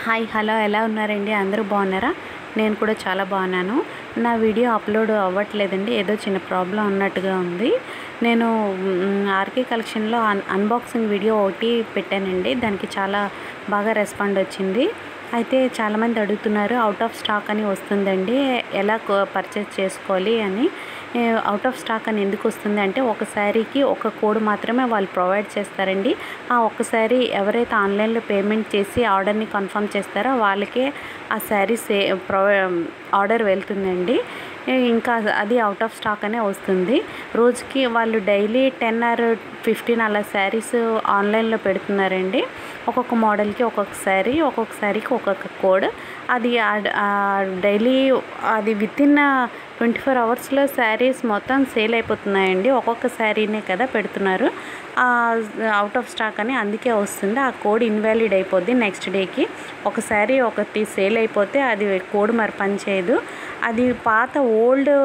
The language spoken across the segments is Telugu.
హాయ్ హలో ఎలా ఉన్నారండి అందరూ బాగున్నారా నేను కూడా చాలా బాగున్నాను నా వీడియో అప్లోడ్ అవ్వట్లేదండి ఏదో చిన్న ప్రాబ్లం ఉన్నట్టుగా ఉంది నేను మ్, ఆర్కే కలెక్షన్లో అన్ అన్బాక్సింగ్ వీడియో ఒకటి పెట్టానండి దానికి చాలా బాగా రెస్పాండ్ వచ్చింది అయితే చాలామంది అడుగుతున్నారు అవుట్ ఆఫ్ స్టాక్ అని వస్తుందండి ఎలా పర్చేస్ చేసుకోవాలి అని అవుట్ ఆఫ్ స్టాక్ అని ఎందుకు వస్తుంది అంటే ఒక శారీకి ఒక కోడ్ మాత్రమే వాళ్ళు ప్రొవైడ్ చేస్తారండి ఆ ఒక్కసారి ఎవరైతే ఆన్లైన్లో పేమెంట్ చేసి ఆర్డర్ని కన్ఫర్మ్ చేస్తారో వాళ్ళకే ఆ శారీ సే ప్రొవై ఆర్డర్ వెళ్తుందండి ఇంకా అది అవుట్ ఆఫ్ స్టాక్ అనే వస్తుంది రోజుకి వాళ్ళు డైలీ టెన్ ఆర్ ఫిఫ్టీన్ అలా శారీస్ ఆన్లైన్లో పెడుతున్నారండి ఒక్కొక్క మోడల్కి ఒక్కొక్క శారీ ఒక్కొక్క శారీకి ఒక్కొక్క కోడ్ అది డైలీ అది విత్ ఇన్ ట్వంటీ ఫోర్ అవర్స్లో శారీస్ మొత్తం సేల్ అయిపోతున్నాయండి ఒక్కొక్క శారీనే కదా పెడుతున్నారు అవుట్ ఆఫ్ స్టాక్ అని అందుకే వస్తుంది ఆ కోడ్ ఇన్వాలిడ్ అయిపోద్ది నెక్స్ట్ డేకి ఒక శారీ ఒకటి సేల్ అయిపోతే అది కోడ్ మరి పనిచేయదు అది పాత ఓల్డ్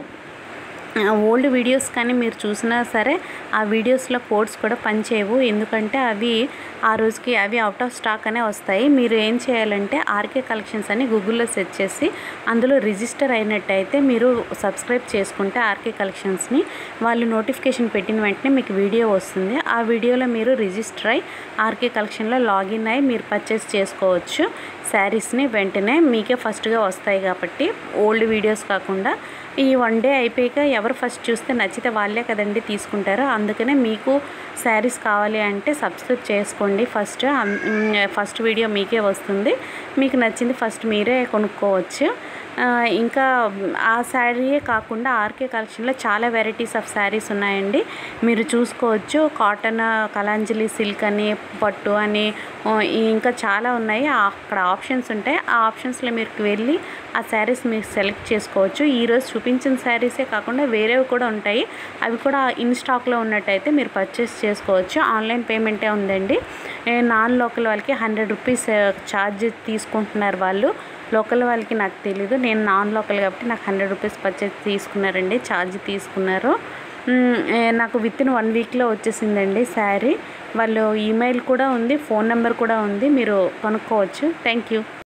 ఓల్డ్ వీడియోస్ కానీ మీరు చూసినా సరే ఆ వీడియోస్లో కోడ్స్ కూడా పనిచేయవు ఎందుకంటే అవి ఆ రోజుకి అవి అవుట్ ఆఫ్ స్టాక్ అనే వస్తాయి మీరు ఏం చేయాలంటే ఆర్కే కలెక్షన్స్ అని గూగుల్లో సెర్చ్ చేసి అందులో రిజిస్టర్ అయినట్టయితే మీరు సబ్స్క్రైబ్ చేసుకుంటే ఆర్కే కలెక్షన్స్ని వాళ్ళు నోటిఫికేషన్ పెట్టిన వెంటనే మీకు వీడియో వస్తుంది ఆ వీడియోలో మీరు రిజిస్టర్ అయ్యి ఆర్కే కలెక్షన్లో లాగిన్ అయ్యి మీరు పర్చేస్ చేసుకోవచ్చు శారీస్ని వెంటనే మీకే ఫస్ట్గా వస్తాయి కాబట్టి ఓల్డ్ వీడియోస్ కాకుండా ఈ వన్ డే అయిపోయాక ఎవరు ఫస్ట్ చూస్తే నచ్చితే వాళ్ళే కదండి తీసుకుంటారు అందుకనే మీకు శారీస్ కావాలి అంటే సబ్స్క్రైబ్ చేసుకోండి ఫస్ట్ ఫస్ట్ వీడియో మీకే వస్తుంది మీకు నచ్చింది ఫస్ట్ మీరే కొనుక్కోవచ్చు ఇంకా ఆ శారీయే కాకుండా ఆర్కే కలెక్షన్లో చాలా వెరైటీస్ ఆఫ్ శారీస్ ఉన్నాయండి మీరు చూసుకోవచ్చు కాటన్ కలాంజలి సిల్క్ అని పట్టు అని ఇంకా చాలా ఉన్నాయి అక్కడ ఆప్షన్స్ ఉంటాయి ఆ ఆప్షన్స్లో మీరు వెళ్ళి ఆ శారీస్ మీరు సెలెక్ట్ చేసుకోవచ్చు ఈరోజు చూపించిన శారీసే కాకుండా వేరేవి కూడా ఉంటాయి అవి కూడా ఇన్ స్టాక్లో ఉన్నట్టయితే మీరు పర్చేస్ చేసుకోవచ్చు ఆన్లైన్ పేమెంటే ఉందండి నాన్ లోకల్ వాళ్ళకి హండ్రెడ్ రూపీస్ ఛార్జ్ తీసుకుంటున్నారు వాళ్ళు లోకల్ వాళ్ళకి నాకు తెలీదు నేను నాన్ లోకల్ కాబట్టి నాకు హండ్రెడ్ రూపీస్ పర్చేస్ తీసుకున్నారండి ఛార్జ్ తీసుకున్నారు నాకు విత్ ఇన్ వన్ వీక్లో వచ్చేసిందండి శారీ వాళ్ళు ఈమెయిల్ కూడా ఉంది ఫోన్ నెంబర్ కూడా ఉంది మీరు కొనుక్కోవచ్చు థ్యాంక్ యూ